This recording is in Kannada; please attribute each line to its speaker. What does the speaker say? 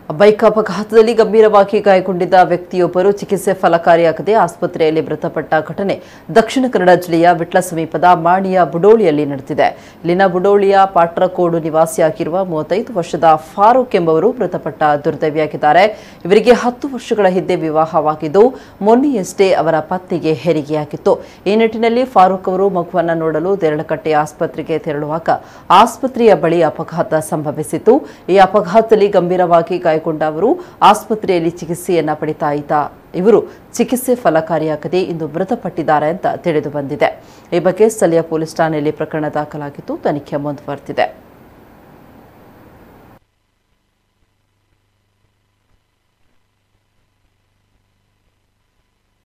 Speaker 1: ಬೈಕ್ ಅಪಘಾತದಲ್ಲಿ ಗಂಭೀರವಾಗಿ ಗಾಯಗೊಂಡಿದ್ದ ವ್ಯಕ್ತಿಯೊಬ್ಬರು ಚಿಕಿತ್ಸೆ ಫಲಕಾರಿಯಾಗದೆ ಆಸ್ಪತ್ರೆಯಲ್ಲಿ ಮೃತಪಟ್ಟ ಘಟನೆ ದಕ್ಷಿಣ ಕನ್ನಡ ಜಿಲ್ಲೆಯ ವಿಟ್ಲ ಸಮೀಪದ ಮಾಣಿಯ ಬುಡೋಳಿಯಲ್ಲಿ ನಡೆದಿದೆ ಇಲ್ಲಿನ ಬುಡೋಳಿಯ ಪಾಟ್ರಕೋಡು ನಿವಾಸಿಯಾಗಿರುವ ಮೂವತ್ತೈದು ವರ್ಷದ ಫಾರೂಕ್ ಎಂಬವರು ಮೃತಪಟ್ಟ ದುರ್ದೈವಿಯಾಗಿದ್ದಾರೆ ಇವರಿಗೆ ಹತ್ತು ವರ್ಷಗಳ ಹಿಂದೆ ವಿವಾಹವಾಗಿದ್ದು ಮೊನ್ನೆಯಷ್ಟೇ ಅವರ ಪತ್ನಿಗೆ ಹೆರಿಗೆಯಾಗಿತ್ತು ಈ ನಿಟ್ಟಿನಲ್ಲಿ ಫಾರೂಕ್ ಅವರು ಮಗುವನ್ನ ನೋಡಲು ದೇರಳಕಟ್ಟೆ ಆಸ್ಪತ್ರೆಗೆ ತೆರಳುವಾಗ ಆಸ್ಪತ್ರೆಯ ಬಳಿ ಅಪಘಾತ ಸಂಭವಿಸಿತು ಈ ಅಪಘಾತದಲ್ಲಿ ಗಂಭೀರವಾಗಿ ಗಾಯಗೊಂಡ ಅವರು ಆಸ್ಪತ್ರೆಯಲ್ಲಿ ಚಿಕಿತ್ಸೆಯನ್ನ ಪಡಿತಾ ಇದ್ದ ಇವರು ಚಿಕಿತ್ಸೆ ಫಲಕಾರಿಯಾಗದೆ ಇಂದು ಮೃತಪಟ್ಟಿದ್ದಾರೆ ಅಂತ ತಿಳಿದು ಬಂದಿದೆ ಈ ಬಗ್ಗೆ ಸ್ಥಳೀಯ ಪೊಲೀಸ್ ಠಾಣೆಯಲ್ಲಿ ಪ್ರಕರಣ ದಾಖಲಾಗಿದ್ದು ತನಿಖೆ ಮುಂದುವರೆದಿದೆ